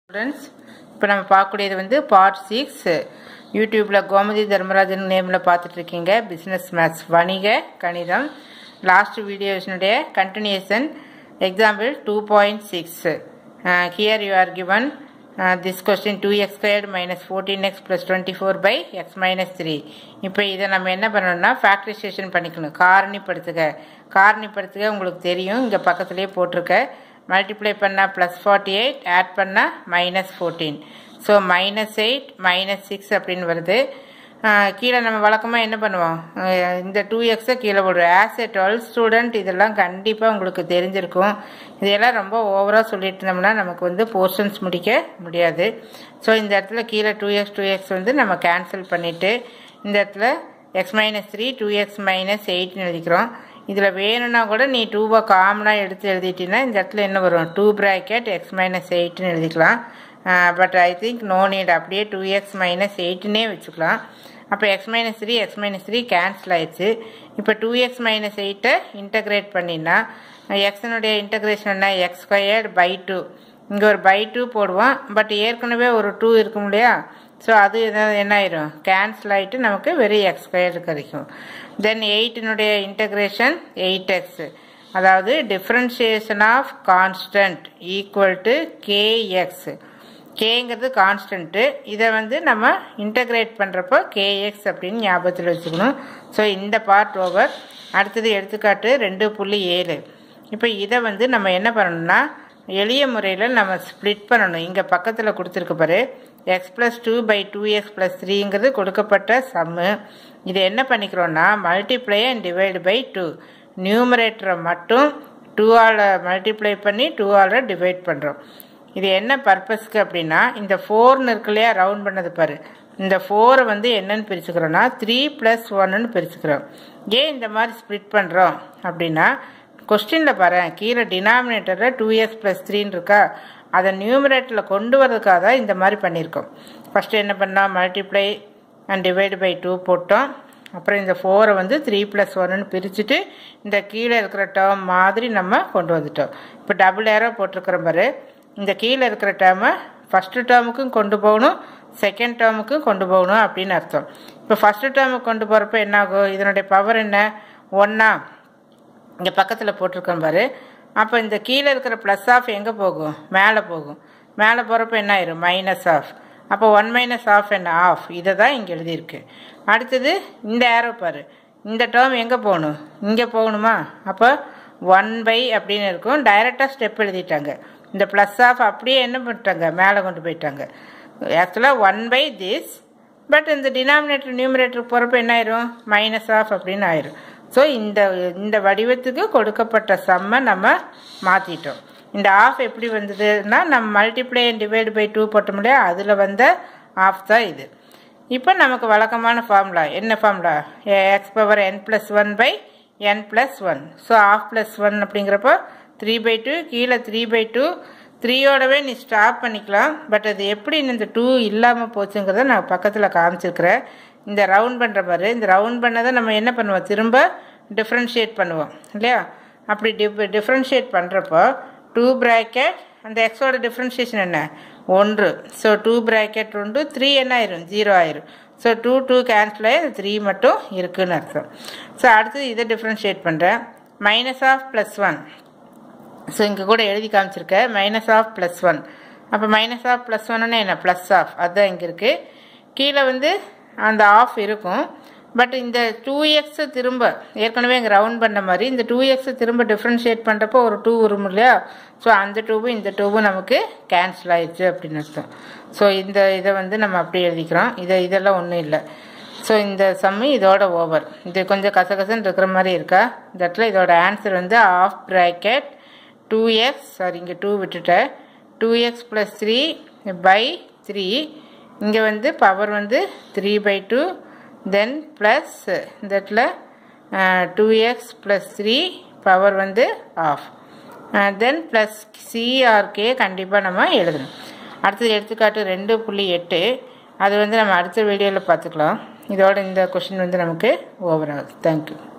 students இப்போ நம்ம பார்க்கக்கூடியது வந்து பார்ட் சிக்ஸ் யூடியூப்பில் கோமதி தர்மராஜன் நேமில் பார்த்துட்ருக்கீங்க பிஸ்னஸ் மேத்ஸ் வணிக கணிதம் லாஸ்ட் வீடியோஸினுடைய continuation example two point six here you are given this question two x squared minus fourteen x plus twenty four by x minus three இப்போ இதை நம்ம என்ன பண்ணணும்னா ஃபேக்டரைசேஷன் பண்ணிக்கணும் காரணிப்படுத்துக காரணிப்படுத்துக உங்களுக்கு தெரியும் இங்கே பக்கத்துலேயே போட்டிருக்க மல்டிப்ளை பண்ணால் ப்ளஸ் ஃபார்ட்டி எயிட் ஆட் பண்ணால் minus fourteen so minus eight minus six அப்படின்னு வருது கீழே நம்ம வழக்கமாக என்ன பண்ணுவோம் இந்த டூ எக்ஸை கீழே போடுவோம் ஆஸ் ஏ டுவெல்த் ஸ்டூடெண்ட் இதெல்லாம் கண்டிப்பாக உங்களுக்கு தெரிஞ்சிருக்கும் இதெல்லாம் ரொம்ப ஓவராக சொல்லிட்டு இருந்தோம்னா நமக்கு வந்து போர்ஷன்ஸ் முடிக்க முடியாது ஸோ இந்த இடத்துல கீழே டூ எக்ஸ் டூ எக்ஸ் வந்து நம்ம கேன்சல் பண்ணிவிட்டு இந்த இடத்துல x minus three two x minus எயிட்னு எழுதிக்கிறோம் இதில் வேணும்னா கூட நீ டூவை காமனாக எடுத்து எழுதிட்டீங்கன்னா இந்த இடத்துல என்ன வரும் டூ ப்ராக்கெட் எக்ஸ் மைனஸ் எயிட்னு எழுதிக்கலாம் but I think no need அப்படியே டூ எக்ஸ் மைனஸ் எயிட்னே வச்சுக்கலாம் அப்போ x minus three x minus three cancel ஆயிடுச்சு இப்போ டூ எக்ஸ் மைனஸ் எயிட்டை இன்டகிரேட் பண்ணினா எக்ஸனுடைய இன்டகிரேஷன் என்ன எக்ஸ் ஸ்கொயர்டு பை டூ இங்கே ஒரு பை டூ போடுவோம் பட் ஏற்கனவே ஒரு டூ இருக்கும் இல்லையா ஸோ அது என்ன ஆயிரும் கேன்சல் ஆகிட்டு நமக்கு வெறும் எக்ஸ் ஸ்கொயர் கிடைக்கும் தென் எயிட்டினுடைய இன்டகிரேஷன் எயிட் எக்ஸ் அதாவது differentiation of constant equal to k x கேங்கிறது கான்ஸ்டன்ட்டு இதை வந்து நம்ம இன்டகிரேட் பண்ணுறப்போ கேஎக்ஸ் அப்படின்னு ஞாபகத்தில் வச்சுக்கணும் ஸோ இந்த பார்ட் ஓவர் அடுத்தது எடுத்துக்காட்டு ரெண்டு புள்ளி ஏழு இப்போ இதை வந்து நம்ம என்ன பண்ணணும்னா எளிய முறையில் நம்ம ஸ்ப்ளிட் பண்ணணும் இங்கே பக்கத்தில் கொடுத்துருக்கு பாரு x plus two by two x plus த்ரீங்கிறது கொடுக்கப்பட்ட சம்மு இதை என்ன பண்ணிக்கிறோன்னா multiply and divide by two நியூமரேட்டரை மட்டும் டூ ஆல் மல்டிப்ளை பண்ணி டூ ஆல் டிவைட் பண்ணுறோம் இது என்ன பர்பஸ்க்கு அப்படின்னா இந்த ஃபோர்னு இருக்கு இல்லையா ரவுண்ட் பண்ணது பாரு இந்த ஃபோரை வந்து என்னன்னு பிரிச்சுக்கிறோன்னா த்ரீ ப்ளஸ் ஒன்னு பிரிச்சுக்கிறோம் ஏன் இந்த மாதிரி ஸ்ப்ளிட் பண்ணுறோம் அப்படின்னா கொஸ்டினில் பாரு கீழே டினாமினேட்டரில் டூ எக்ஸ் ப்ளஸ் த்ரீன்னு இருக்கா அதை நியூமரேட்டரில் கொண்டு வரதுக்காக தான் இந்த மாதிரி பண்ணியிருக்கோம் ஃபஸ்ட்டு என்ன பண்ணோம் multiply and divide by two போட்டோம் அப்புறம் இந்த ஃபோரை வந்து த்ரீ ப்ளஸ் ஒன்னு பிரிச்சுட்டு இந்த கீழே இருக்கிற டேர்ம் மாதிரி நம்ம கொண்டு வந்துட்டோம் இப்போ டபுள் ஏரோ போட்டிருக்கிற மாதிரி இந்த கீழே இருக்கிற டேர்மை ஃபஸ்ட்டு டேர்முக்கும் கொண்டு போகணும் செகண்ட் டேர்முக்கும் கொண்டு போகணும் அப்படின்னு அர்த்தம் இப்போ ஃபஸ்ட்டு டேர்முக்கு கொண்டு போகிறப்ப என்ன ஆகும் இதனுடைய பவர் என்ன ஒன்றா இங்கே பக்கத்தில் போட்டிருக்கோம் பாரு அப்போ இந்த கீழே இருக்கிற ப்ளஸ் ஆஃப் எங்கே போகும் மேலே போகும் மேலே போகிறப்ப என்ன ஆயிரும் மைனஸ் ஆஃப் அப்போ ஒன் மைனஸ் ஆஃப் என்ன ஆஃப் இதை தான் இங்கே எழுதியிருக்கு அடுத்தது இந்த ஏரோ பாரு இந்த டேர்ம் எங்கே போகணும் இங்கே போகணுமா அப்போ ஒன் பை அப்படின்னு இருக்கும் டைரெக்டாக ஸ்டெப் எழுதிட்டாங்க இந்த ப்ளஸ் ஆஃப் அப்படியே என்ன பண்ணிட்டாங்க மேலே கொண்டு போயிட்டாங்க ஆக்சுவலாக ஒன் பை திஸ் பட் இந்த டினாமினேட்டர் நியூமரேட்டர் போகிறப்ப என்ன ஆயிரும் மைனஸ் ஆஃப் அப்படின்னு ஆயிரும் ஸோ இந்த இந்த வடிவத்துக்கு கொடுக்கப்பட்ட சம்மை நம்ம மாற்றிட்டோம் இந்த ஆஃப் எப்படி வந்ததுன்னா நம்ம multiply and divide by two போட்டோம் இல்லையா அதில் வந்த ஆஃப் தான் இது இப்போ நமக்கு வழக்கமான ஃபார்முலா என்ன formula x power n plus one by n plus one so half plus one அப்படிங்கிறப்போ த்ரீ பை டூ கீழே த்ரீ பை டூ த்ரீயோடவே நீ ஸ்டாப் பண்ணிக்கலாம் பட் அது எப்படி இந்த டூ இல்லாமல் போச்சுங்கிறத நான் பக்கத்தில் காமிச்சிருக்கிறேன் இந்த ரவுண்ட் பண்ணுற மாதிரி இந்த ரவுண்ட் பண்ணதை நம்ம என்ன பண்ணுவோம் திரும்ப டிஃப்ரென்ஷியேட் பண்ணுவோம் இல்லையா அப்படி டிஃப் டிஃப்ரென்ஷியேட் பண்ணுறப்போ டூ ப்ராக்கெட் அந்த எக்ஸோட டிஃப்ரென்ஷியேஷன் என்ன ஒன்று ஸோ டூ ப்ராக்கெட் ஒன்று த்ரீ என்ன ஆயிரும் ஜீரோ ஆயிரும் ஸோ டூ டூ கேன்சல் ஆகி அது த்ரீ மட்டும் இருக்குன்னு அர்த்தம் ஸோ அடுத்தது இதை டிஃப்ரென்ஷியேட் பண்ணுறேன் minus half plus one so இங்கே கூட எழுதி காமிச்சிருக்கேன் மைனஸ் ஆஃப் ப்ளஸ் ஒன் அப்போ மைனஸ் ஆஃப் ப்ளஸ் ஒன்னு என்ன ப்ளஸ் ஆஃப் அதுதான் இங்கே இருக்குது கீழே வந்து அந்த ஆஃப் இருக்கும் பட் இந்த டூ எக்ஸை திரும்ப ஏற்கனவே இங்கே ரவுண்ட் பண்ண மாதிரி இந்த டூ எக்ஸை திரும்ப டிஃப்ரென்ஷியேட் பண்ணுறப்போ ஒரு டூ வரும் இல்லையா ஸோ அந்த டூவும் இந்த டூவும் நமக்கு கேன்சல் ஆயிடுச்சு அப்படின்னு அர்த்தம் ஸோ இந்த இதை வந்து நம்ம அப்படி எழுதிக்கிறோம் இதை இதெல்லாம் ஒன்றும் இல்லை ஸோ இந்த சம்மு இதோட ஓவர் இது கொஞ்சம் கசகசன்னு இருக்கிற மாதிரி இருக்கா இந்த இடத்துல இதோட ஆன்சர் வந்து half bracket two x sorry இங்கே டூ விட்டுட்டேன் two x plus three by three இங்கே வந்து பவர் வந்து three by two then plus இந்த இடத்துல two x plus three power வந்து ஆஃப் தென் ப்ளஸ் சிஆர்கே கண்டிப்பாக நம்ம எழுதணும் அடுத்தது எடுத்துக்காட்டு ரெண்டு புள்ளி எட்டு அது வந்து நம்ம அடுத்த வீடியோவில் பார்த்துக்கலாம் இதோட இந்த கொஷின் வந்து நமக்கு ஓவர் ஆகுது தேங்க்யூ